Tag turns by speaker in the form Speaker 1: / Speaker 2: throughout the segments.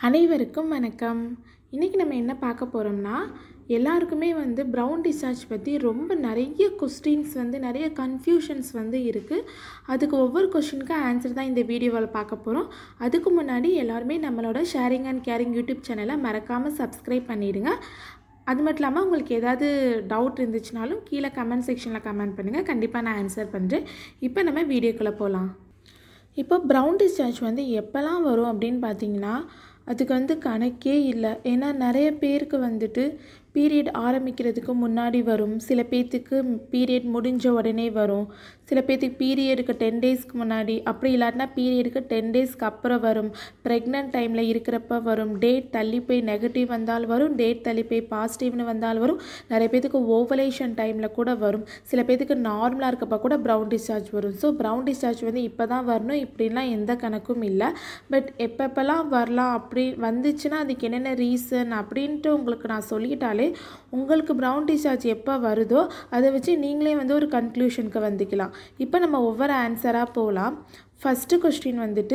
Speaker 1: அனைவருக்கும் வணக்கம் இன்றைக்கி நம்ம என்ன பார்க்க போகிறோம்னா எல்லாருக்குமே வந்து ப்ரௌன் டிஸ்சார்ஜ் பற்றி ரொம்ப நிறைய கொஸ்டின்ஸ் வந்து நிறைய கன்ஃபியூஷன்ஸ் வந்து இருக்குது அதுக்கு ஒவ்வொரு கொஷினுக்கும் ஆன்சர் தான் இந்த வீடியோவில் பார்க்க போகிறோம் அதுக்கு முன்னாடி எல்லாருமே நம்மளோட ஷேரிங் அண்ட் கேரிங் யூடியூப் சேனலை மறக்காமல் சப்ஸ்கிரைப் பண்ணிவிடுங்க அது மட்டும் இல்லாமல் உங்களுக்கு ஏதாவது டவுட் இருந்துச்சுனாலும் கீழே கமெண்ட் செக்ஷனில் கமெண்ட் பண்ணுங்கள் கண்டிப்பாக நான் ஆன்சர் பண்ணுறேன் இப்போ நம்ம வீடியோக்குள்ளே போகலாம் இப்போ ப்ரௌன் டிஸ்சார்ஜ் வந்து எப்போல்லாம் வரும் அப்படின்னு பார்த்தீங்கன்னா அதுக்கு வந்து கணக்கே இல்லை ஏன்னா நிறைய பேருக்கு வந்துட்டு பீரியட் ஆரம்பிக்கிறதுக்கு முன்னாடி வரும் சில பேர்த்துக்கு பீரியட் முடிஞ்ச உடனே வரும் சில பேர்த்துக்கு பீரியடுக்கு டென் டேஸ்க்கு முன்னாடி அப்படி இல்லாட்டினா பீரியடுக்கு டென் டேஸ்க்கு அப்புறம் வரும் ப்ரெக்னென்ட் டைமில் இருக்கிறப்ப வரும் டேட் தள்ளி போய் நெகட்டிவ் வந்தால் வரும் டேட் தள்ளி போய் பாசிட்டிவ்னு வந்தால் வரும் நிறைய பேர்த்துக்கு ஓவலேஷன் டைமில் கூட வரும் சில பேர்த்துக்கு நார்மலாக இருக்கப்ப கூட ப்ரௌன் டிஸ்சார்ஜ் வரும் ஸோ ப்ரௌன் டிஸ்சார்ஜ் வந்து இப்போ தான் வரணும் இப்படிலாம் எந்த கணக்கும் இல்லை பட் எப்பப்பெல்லாம் வரலாம் அப்படி வந்துச்சுன்னா அதுக்கு என்னென்ன ரீசன் அப்படின்ட்டு உங்களுக்கு நான் சொல்லிட்டாலே உங்களுக்கு ப்ரௌன் டிஸ்சார்ஜ் எப்போ வருதோ அதை வச்சு நீங்களே வந்து ஒரு கன்க்ளூஷனுக்கு வந்துக்கலாம் இப்போ நம்ம ஒவ்வொரு ஆன்சராக போகலாம் ஃபஸ்ட்டு கொஸ்டின் வந்துட்டு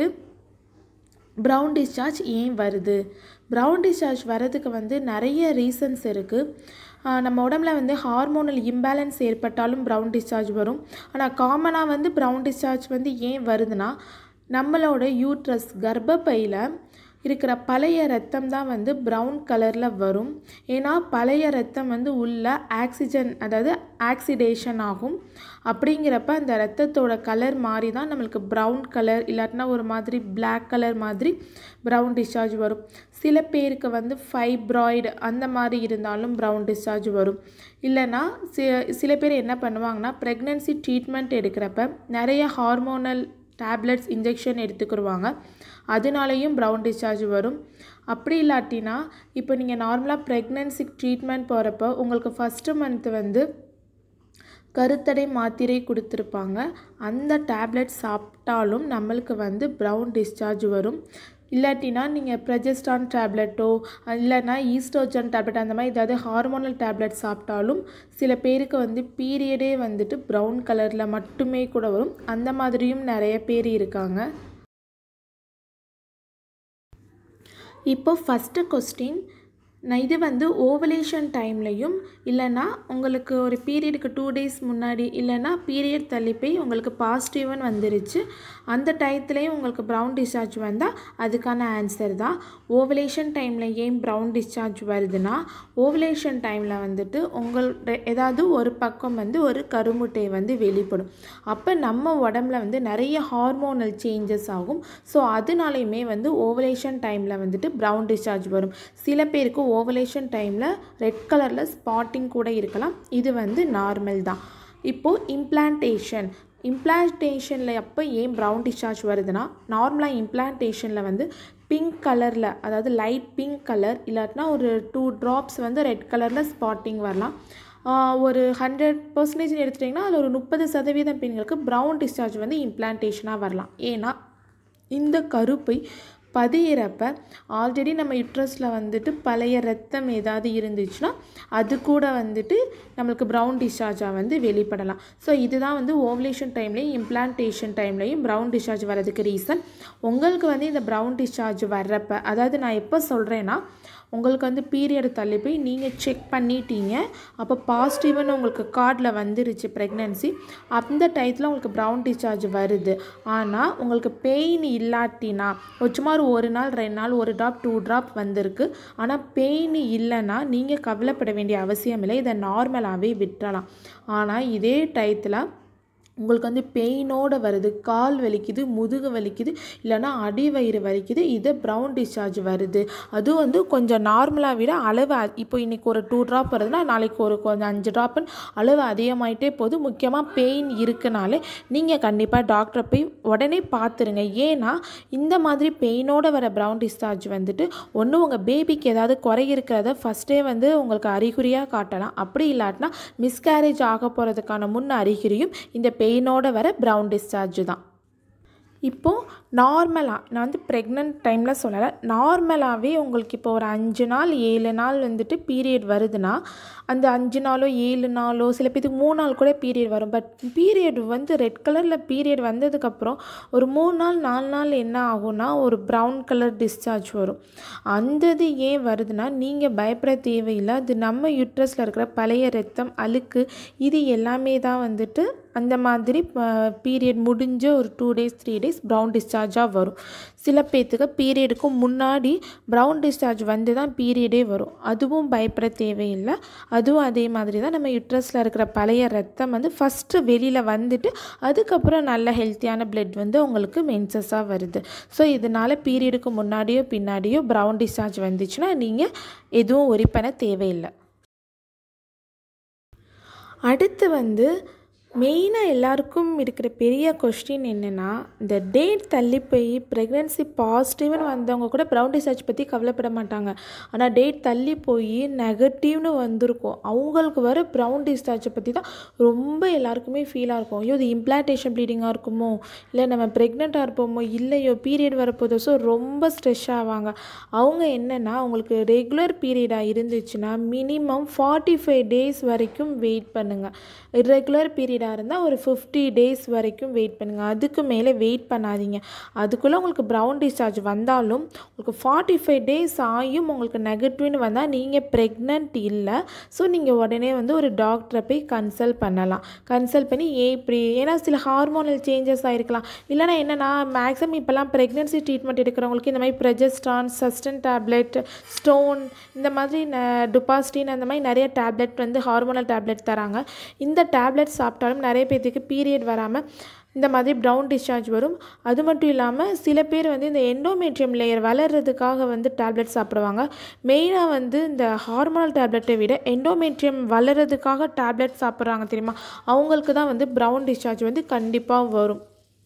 Speaker 1: ப்ரௌன் டிஸ்சார்ஜ் ஏன் வருது ப்ரௌன் டிஸ்சார்ஜ் வரதுக்கு வந்து நிறைய ரீசன்ஸ் இருக்குது நம்ம உடம்புல வந்து ஹார்மோனல் இம்பேலன்ஸ் ஏற்பட்டாலும் ப்ரௌன் டிஸ்சார்ஜ் வரும் ஆனால் காமனாக வந்து ப்ரௌன் டிஸ்சார்ஜ் வந்து ஏன் வருதுன்னா நம்மளோட யூட்ரஸ் கர்ப்பப்பையில் இருக்கிற பழைய ரத்தம் தான் வந்து ப்ரௌன் கலரில் வரும் ஏன்னா பழைய ரத்தம் வந்து உள்ள ஆக்சிஜன் அதாவது ஆக்சிடேஷன் ஆகும் அப்படிங்கிறப்ப அந்த ரத்தத்தோட கலர் மாறி தான் நம்மளுக்கு ப்ரௌன் கலர் இல்லாட்டினா ஒரு மாதிரி பிளாக் கலர் மாதிரி ப்ரௌன் டிஸ்சார்ஜ் வரும் சில பேருக்கு வந்து ஃபைப்ராய்டு அந்த மாதிரி இருந்தாலும் ப்ரௌன் டிஸ்சார்ஜ் வரும் இல்லைன்னா சி சில பேர் என்ன பண்ணுவாங்கன்னா ப்ரெக்னென்சி ட்ரீட்மெண்ட் எடுக்கிறப்ப நிறைய ஹார்மோனல் டேப்லெட்ஸ் இன்ஜெக்ஷன் எடுத்துக்கிடுவாங்க அதனாலேயும் ப்ரௌன் டிஸ்சார்ஜ் வரும் அப்படி இல்லாட்டினா இப்போ நீங்கள் நார்மலாக ப்ரெக்னென்சிக்கு ட்ரீட்மெண்ட் போகிறப்போ உங்களுக்கு ஃபஸ்ட்டு மந்த் வந்து கருத்தடை மாத்திரை கொடுத்துருப்பாங்க அந்த டேப்லெட் சாப்பிட்டாலும் நம்மளுக்கு வந்து ப்ரௌன் டிஸ்சார்ஜ் வரும் இல்லாட்டினா நீங்கள் ப்ரெஜஸ்டான் டேப்லெட்டோ இல்லைன்னா ஈஸ்டோஜன் டேப்லெட் அந்த மாதிரி ஏதாவது ஹார்மோனல் டேப்லெட் சாப்பிட்டாலும் சில பேருக்கு வந்து பீரியடே வந்துட்டு ப்ரௌன் கலரில் மட்டுமே கூட வரும் அந்த மாதிரியும் நிறைய பேர் இருக்காங்க இப்போ ஃபஸ்ட்டு கொஸ்டின் நான் இது வந்து ஓவலேஷன் டைம்லையும் இல்லைன்னா உங்களுக்கு ஒரு பீரியடுக்கு டூ டேஸ் முன்னாடி இல்லைன்னா பீரியட் தள்ளி போய் உங்களுக்கு பாசிட்டிவ்னு வந்துருச்சு அந்த டயத்துலேயும் உங்களுக்கு ப்ரௌன் டிஸ்சார்ஜ் வந்தால் அதுக்கான ஆன்சர் தான் ஓவலேஷன் டைமில் ஏன் ப்ரௌன் டிஸ்சார்ஜ் வருதுன்னா ஓவலேஷன் டைமில் வந்துட்டு உங்களோட ஏதாவது ஒரு பக்கம் வந்து ஒரு கருமுட்டை வந்து வெளிப்படும் அப்போ நம்ம உடம்புல வந்து நிறைய ஹார்மோனல் சேஞ்சஸ் ஆகும் ஸோ அதனாலையுமே வந்து ஓவலேஷன் டைமில் வந்துட்டு ப்ரௌன் டிஸ்சார்ஜ் வரும் சில பேருக்கு ஓவலேஷன் டைமில் ரெட் கலரில் ஸ்பாட்டிங் கூட இருக்கலாம் இது வந்து நார்மல் தான் இப்போது இம்ப்ளான்டேஷன் இம்ப்ளான்டேஷனில் அப்போ ஏன் ப்ரௌன் டிஸ்சார்ஜ் வருதுன்னா நார்மலாக இம்ப்ளான்டேஷனில் வந்து பிங்க் கலரில் அதாவது லைட் பிங்க் கலர் இல்லாட்டினா ஒரு டூ ட்ராப்ஸ் வந்து ரெட் கலரில் ஸ்பாட்டிங் வரலாம் ஒரு ஹண்ட்ரட் பர்சன்டேஜ் எடுத்துட்டிங்கன்னா அதில் ஒரு முப்பது சதவீதம் பெண்களுக்கு ப்ரௌன் டிஸ்சார்ஜ் வந்து இம்ப்ளான்டேஷனாக வரலாம் ஏன்னா இந்த கருப்பை பதியிறப்ப ஆல்ரெடி நம்ம யுட்ரஸில் வந்துட்டு பழைய ரத்தம் ஏதாவது இருந்துச்சுன்னா அது கூட வந்துட்டு நம்மளுக்கு ப்ரௌன் டிஸ்சார்ஜாக வந்து வெளிப்படலாம் ஸோ இதுதான் வந்து ஓவலேஷன் டைம்லேயும் இம்ப்ளான்டேஷன் டைம்லேயும் ப்ரௌன் டிஸ்சார்ஜ் வரதுக்கு ரீசன் உங்களுக்கு வந்து இந்த ப்ரௌன் டிஸ்சார்ஜ் வர்றப்ப அதாவது நான் எப்போ சொல்கிறேன்னா உங்களுக்கு வந்து பீரியட் தள்ளி போய் நீங்கள் செக் பண்ணிட்டீங்க அப்போ பாசிட்டிவ்னு உங்களுக்கு கார்டில் வந்துருச்சு ப்ரெக்னென்சி அந்த டயத்தில் உங்களுக்கு ப்ரௌன் டிஸ்சார்ஜ் வருது ஆனால் உங்களுக்கு பெயின் இல்லாட்டினா சும்மா ஒரு ஒரு நாள் ரெண்டு நாள் ஒரு ட்ராப் டூ ட்ராப் வந்திருக்கு ஆனால் பெயின் இல்லைன்னா நீங்கள் கவலைப்பட வேண்டிய அவசியம் இல்லை இதை நார்மலாகவே விட்டுறலாம் ஆனால் இதே டயத்தில் உங்களுக்கு வந்து பெயினோடு வருது கால் வலிக்குது முதுகு வலிக்குது இல்லைனா அடி வயிறு வலிக்குது இது ப்ரௌன் டிஸ்சார்ஜ் வருது அதுவும் வந்து கொஞ்சம் நார்மலாக விட அளவு இப்போ இன்றைக்கி ஒரு டூ ட்ராப் வருதுன்னா நாளைக்கு ஒரு கொஞ்சம் அஞ்சு ட்ராப்புன்னு அளவு அதிகமாயிட்டே போகுது முக்கியமாக பெயின் இருக்குனாலே நீங்கள் கண்டிப்பாக டாக்டரை போய் உடனே பார்த்துருங்க ஏன்னா இந்த மாதிரி பெயினோடு வர ப்ரௌன் டிஸ்சார்ஜ் வந்துட்டு ஒன்று உங்கள் பேபிக்கு ஏதாவது குறை இருக்கிறத ஃபஸ்ட்டே வந்து உங்களுக்கு அறிகுறியாக காட்டலாம் அப்படி இல்லாட்டினா மிஸ்கேரேஜ் ஆக போகிறதுக்கான முன் அறிகுறியும் இந்த பெயினோட வர ப்ரௌன் டிஸ்சார்ஜ் தான் இப்போது நார்மலாக நான் வந்து ப்ரெக்னென்ட் டைமில் சொல்லலை நார்மலாகவே உங்களுக்கு இப்போ ஒரு அஞ்சு நாள் ஏழு நாள் வந்துட்டு பீரியட் வருதுன்னா அந்த அஞ்சு நாளோ ஏழு நாளோ சில பேத்துக்கு மூணு நாள் கூட பீரியட் வரும் பட் பீரியட் வந்து ரெட் கலரில் பீரியட் வந்ததுக்கப்புறம் ஒரு மூணு நாள் நாலு நாள் என்ன ஆகும்னா ஒரு ப்ரௌன் கலர் டிஸ்சார்ஜ் வரும் அந்த இது ஏன் வருதுன்னா நீங்கள் பயப்பட தேவையில்லை அது நம்ம யூட்ரஸில் இருக்கிற பழைய ரத்தம் அழுக்கு இது எல்லாமே தான் வந்துட்டு அந்த மாதிரி பீரியட் முடிஞ்ச ஒரு two days three days brown டிஸ்சார்ஜாக வரும் சில பேர்த்துக்கு பீரியடுக்கு முன்னாடி ப்ரௌன் டிஸ்சார்ஜ் வந்து தான் பீரியடே வரும் அதுவும் பயப்பட தேவையில்லை அதுவும் அதே மாதிரி தான் நம்ம யுட்ரஸில் இருக்கிற பழைய ரத்தம் வந்து ஃபஸ்ட்டு வெளியில் வந்துட்டு அதுக்கப்புறம் நல்ல ஹெல்த்தியான பிளட் வந்து உங்களுக்கு மென்சஸாக வருது ஸோ இதனால் பீரியடுக்கு முன்னாடியோ பின்னாடியோ ப்ரௌன் டிஸ்சார்ஜ் வந்துச்சுன்னா நீங்கள் எதுவும் ஒரி பண்ண தேவையில்லை அடுத்து வந்து மெயினாக எல்லாருக்கும் இருக்கிற பெரிய கொஸ்டின் என்னென்னா இந்த டேட் தள்ளி போய் ப்ரெக்னென்சி பாசிட்டிவ்னு வந்தவங்க கூட ப்ரௌன் டிசார்ஜ் பற்றி கவலைப்பட மாட்டாங்க ஆனால் டேட் தள்ளி போய் நெகட்டிவ்னு வந்திருக்கும் அவங்களுக்கு வர ப்ரௌன் டிஸ்சார்ஜை பற்றி தான் ரொம்ப எல்லாருக்குமே ஃபீலாக இருக்கும் ஐயோ இது இம்ப்ளான்டேஷன் ப்ளீடிங்காக இருக்குமோ இல்லை நம்ம ப்ரெக்னெண்ட்டாக இருப்போமோ இல்லையோ பீரியட் வரப்போதோ ஸோ ரொம்ப ஸ்ட்ரெஸ் ஆவாங்க அவங்க என்னென்னா அவங்களுக்கு ரெகுலர் பீரியடாக இருந்துச்சுன்னா மினிமம் ஃபார்ட்டி ஃபைவ் டேஸ் வரைக்கும் வெயிட் பண்ணுங்கள் இர்ரெகுலர் பீரியடாக இருந்தால் ஒரு ஃபிஃப்டி டேஸ் வரைக்கும் வெயிட் பண்ணுங்கள் அதுக்கு மேலே வெயிட் பண்ணாதீங்க அதுக்குள்ளே உங்களுக்கு ப்ரௌன் டிஸ்சார்ஜ் வந்தாலும் உங்களுக்கு ஃபார்ட்டி ஃபைவ் டேஸ் ஆகியும் உங்களுக்கு நெகட்டிவ்னு வந்தால் நீங்கள் ப்ரெக்னென்ட் இல்லை ஸோ நீங்கள் உடனே வந்து ஒரு டாக்டரை போய் கன்சல்ட் பண்ணலாம் கன்சல்ட் பண்ணி ஏன் இப்படி ஏன்னா சில ஹார்மோனல் சேஞ்சஸ் ஆகிருக்கலாம் இல்லைனா என்னென்னா மேக்ஸிமம் இப்போல்லாம் ப்ரெக்னென்சி ட்ரீட்மெண்ட் எடுக்கிறவங்களுக்கு இந்த மாதிரி ப்ரெஜஸ்டான் சஸ்டன் டேப்லெட் ஸ்டோன் இந்த மாதிரி டுபாஸ்டின் அந்த மாதிரி நிறைய டேப்லெட் வந்து ஹார்மோனல் டேப்லெட் தராங்க இந்த டேப்லெட் சாப்பிட்டாலும் நிறைய பேர்த்துக்கு பீரியட் வராமல் இந்த மாதிரி ப்ரௌன் டிஸ்சார்ஜ் வரும் அது மட்டும் இல்லாமல் சில பேர் வந்து இந்த எண்டோமேட்ரியம் லேயர் வளர்கிறதுக்காக வந்து டேப்லெட் சாப்பிடுவாங்க மெயினாக வந்து இந்த ஹார்மோனல் டேப்லெட்டை விட எண்டோமேட்ரியம் வளர்கிறதுக்காக டேப்லெட் சாப்பிட்றாங்க தெரியுமா அவங்களுக்கு தான் வந்து ப்ரௌன் டிஸ்சார்ஜ் வந்து கண்டிப்பாக வரும்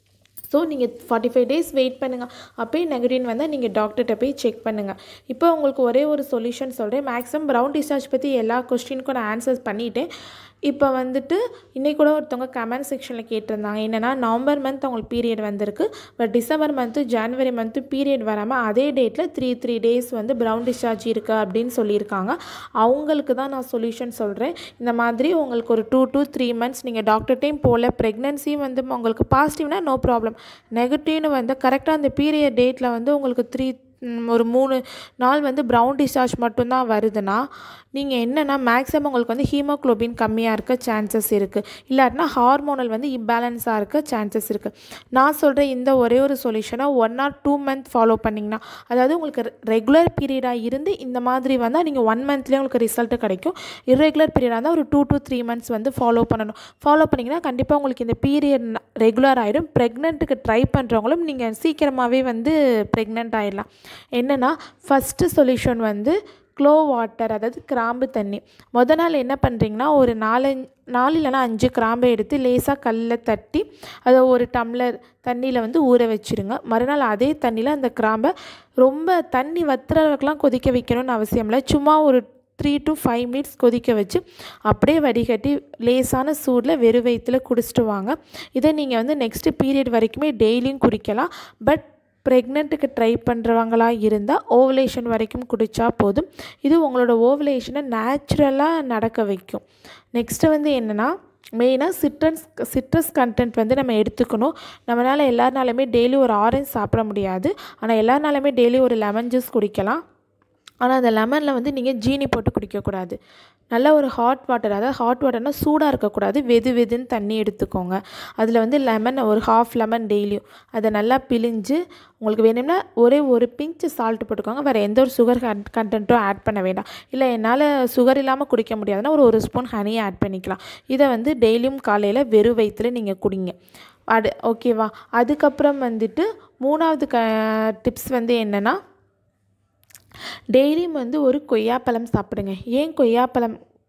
Speaker 1: ஸோ நீங்கள் ஃபார்ட்டி ஃபைவ் டேஸ் வெயிட் பண்ணுங்கள் அப்போயே நெகட்டிவ் வந்தால் நீங்கள் டாக்டர்கிட்ட போய் செக் பண்ணுங்கள் இப்போ உங்களுக்கு ஒரே ஒரு சொல்யூஷன் சொல்கிறேன் மேக்ஸிமம் ப்ரௌன் டிஸ்சார்ஜ் பற்றி எல்லா கொஸ்டினுக்கும் நான் ஆன்சர்ஸ் பண்ணிட்டேன் இப்போ வந்துட்டு இன்றைக்கி கூட ஒருத்தவங்க கமெண்ட் செக்ஷனில் கேட்டிருந்தாங்க என்னென்னா நவம்பர் மந்த் அவங்களுக்கு பீரியட் வந்திருக்கு but December month January month period வராமல் அதே டேட்டில் த்ரீ த்ரீ டேஸ் வந்து ப்ரௌன் டிஸ்சார்ஜ் இருக்குது அப்படின்னு சொல்லியிருக்காங்க அவங்களுக்கு தான் நான் சொல்யூஷன் சொல்கிறேன் இந்த மாதிரி உங்களுக்கு ஒரு டூ டூ த்ரீ மந்த்ஸ் நீங்கள் டாக்டர்கிட்டையும் போகல ப்ரெக்னென்சியும் வந்து உங்களுக்கு பாசிட்டிவ்னா நோ ப்ராப்ளம் நெகட்டிவ்னு வந்து கரெக்டாக அந்த பீரியட் டேட்டில் வந்து உங்களுக்கு த்ரீ ஒரு மூணு நாள் வந்து ப்ரௌன் டிஸ்சார்ஜ் மட்டும்தான் வருதுன்னா நீங்கள் என்னென்னா மேக்ஸிமம் உங்களுக்கு வந்து ஹீமோக்ளோபின் கம்மியாக இருக்க சான்சஸ் இருக்குது இல்லாட்டினா ஹார்மோனல் வந்து இம்பேலன்ஸாக இருக்க சான்சஸ் இருக்குது நான் சொல்கிற இந்த ஒரே ஒரு சொல்யூஷனை one or two month follow பண்ணிங்கன்னா அதாவது உங்களுக்கு ரெகுலர் பீரியடாக இருந்து இந்த மாதிரி வந்தால் நீங்கள் ஒன் மந்த்லேயே உங்களுக்கு ரிசல்ட்டு கிடைக்கும் இர்ரெகுலர் பீரியடாக இருந்தால் ஒரு டூ டு த்ரீ மந்த்ஸ் வந்து ஃபாலோ பண்ணணும் ஃபாலோ பண்ணிங்கன்னா கண்டிப்பாக உங்களுக்கு இந்த பீரியட் ரெகுலர் ஆகிடும் ப்ரெக்னென்ட்டுக்கு ட்ரை பண்ணுறவங்களும் நீங்கள் சீக்கிரமாகவே வந்து ப்ரெக்னென்ட் ஆகிடலாம் என்னென்னா ஃபஸ்ட்டு சொல்யூஷன் வந்து க்ளோ வாட்டர் அதாவது கிராம்பு தண்ணி மொதல் நாள் என்ன பண்ணுறீங்கன்னா ஒரு நாலஞ்சு நாலு இல்லைனா அஞ்சு கிராம்பை எடுத்து லேசாக கல்லில் தட்டி அதை ஒரு டம்ளர் தண்ணியில் வந்து ஊற வச்சுருங்க மறுநாள் அதே தண்ணியில் அந்த கிராம்பை ரொம்ப தண்ணி வத்துற அளவுக்குலாம் கொதிக்க வைக்கணும்னு அவசியம் இல்லை சும்மா ஒரு த்ரீ டு ஃபைவ் மினிட்ஸ் கொதிக்க வச்சு அப்படியே வடிகட்டி லேசான சூடில் வெறும் வயிற்றில் குடிச்சிட்டு வாங்க இதை நீங்கள் வந்து நெக்ஸ்ட்டு பீரியட் வரைக்குமே டெய்லியும் குடிக்கலாம் பட் ப்ரெக்னென்ட்டுக்கு ட்ரை பண்ணுறவங்களா இருந்தால் ஓவலேஷன் வரைக்கும் குடித்தா போதும் இது உங்களோட ஓவலேஷனை நேச்சுரலாக நடக்க வைக்கும் நெக்ஸ்ட்டு வந்து என்னென்னா மெயினாக சிட்ரன்ஸ் சிட்ரஸ் கண்டென்ட் வந்து நம்ம எடுத்துக்கணும் நம்மளால் எல்லாருனாலுமே டெய்லி ஒரு ஆரஞ்ச் சாப்பிட முடியாது ஆனால் எல்லாருனாலுமே டெய்லி ஒரு லெமன் ஜூஸ் குடிக்கலாம் ஆனால் அந்த லெமனில் வந்து நீங்கள் ஜீனி போட்டு குடிக்கக்கூடாது நல்ல ஒரு ஹாட் வாட்டர் அதாவது ஹாட் வாட்டர்னால் சூடாக இருக்கக்கூடாது வெது வெதுன்னு தண்ணி எடுத்துக்கோங்க அதில் வந்து லெமன் ஒரு ஹாஃப் லெமன் டெய்லியும் அதை நல்லா பிழிஞ்சு உங்களுக்கு வேணும்னா ஒரே ஒரு பிஞ்சு சால்ட் போட்டுக்கோங்க வேறு எந்த ஒரு சுகர் கன் கண்டென்ட்டும் ஆட் பண்ண வேண்டாம் இல்லை என்னால் சுகர் இல்லாமல் குடிக்க முடியாதுன்னா ஒரு ஒரு ஸ்பூன் ஹனியை ஆட் பண்ணிக்கலாம் இதை வந்து டெய்லியும் காலையில் வெறும் வயிற்றில் நீங்கள் குடிங்க அது ஓகேவா அதுக்கப்புறம் வந்துட்டு மூணாவது க டிப்ஸ் வந்து என்னென்னா டெய்லியும் வந்து ஒரு கொய்யாப்பழம் சாப்பிடுங்க ஏன் கொய்யாப்பழம்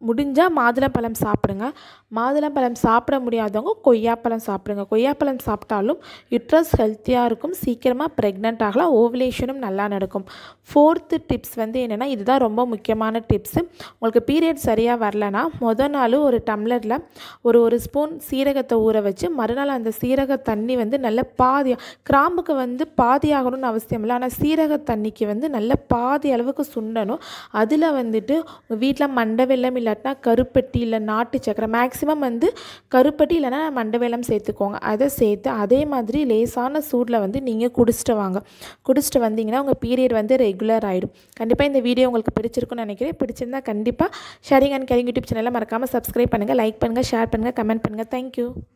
Speaker 1: முடிஞ்சால் மாதுளம்பழம் சாப்பிடுங்க மாதுளம்பழம் சாப்பிட முடியாதவங்க கொய்யாப்பழம் சாப்பிடுங்க கொய்யாப்பழம் சாப்பிட்டாலும் யுட்ரஸ் ஹெல்த்தியாக இருக்கும் சீக்கிரமாக ப்ரெக்னென்ட் ஆகலாம் ஓவலேஷனும் நல்லா நடக்கும் ஃபோர்த்து டிப்ஸ் வந்து என்னென்னா இதுதான் ரொம்ப முக்கியமான டிப்ஸு உங்களுக்கு பீரியட் சரியாக வரலனா முத நாள் ஒரு டம்ளரில் ஒரு ஒரு ஸ்பூன் சீரகத்தை ஊற வச்சு மறுநாள் அந்த சீரக தண்ணி வந்து நல்ல பாதி கிராம்புக்கு வந்து பாதி ஆகணும்னு அவசியம் இல்லை ஆனால் சீரக தண்ணிக்கு வந்து நல்ல பாதி அளவுக்கு சுண்டணும் அதில் வந்துட்டு உங்கள் வீட்டில் மண்டை வெல்லம் இல்லாட்டினா கருப்பட்டி இல்லை நாட்டு சக்கரை மேக்ஸிமம் வந்து கருப்பட்டி இல்லைன்னா மண்டை வெல்லம் சேர்த்துக்கோங்க அதை சேர்த்து அதே மாதிரி லேசான சூடில் வந்து நீங்கள் குடிச்சிட்டு வாங்க குடிச்சிட்டு வந்தீங்கன்னா உங்கள் பீரியட் வந்து ரெகுலர் ஆகிடும் கண்டிப்பாக இந்த வீடியோ உங்களுக்கு பிடிச்சிருக்குன்னு நினைக்கிறேன் பிடிச்சிருந்தா கண்டிப்பாக ஷேரிங் அண்ட் கேரிங் யூடியூப் சேனலை மறக்காமல் சப்ஸ்கிரைப் பண்ணுங்கள் லைக் பண்ணுங்கள் ஷேர் பண்ணுங்கள் கமெண்ட் பண்ணுங்கள் தேங்க்யூ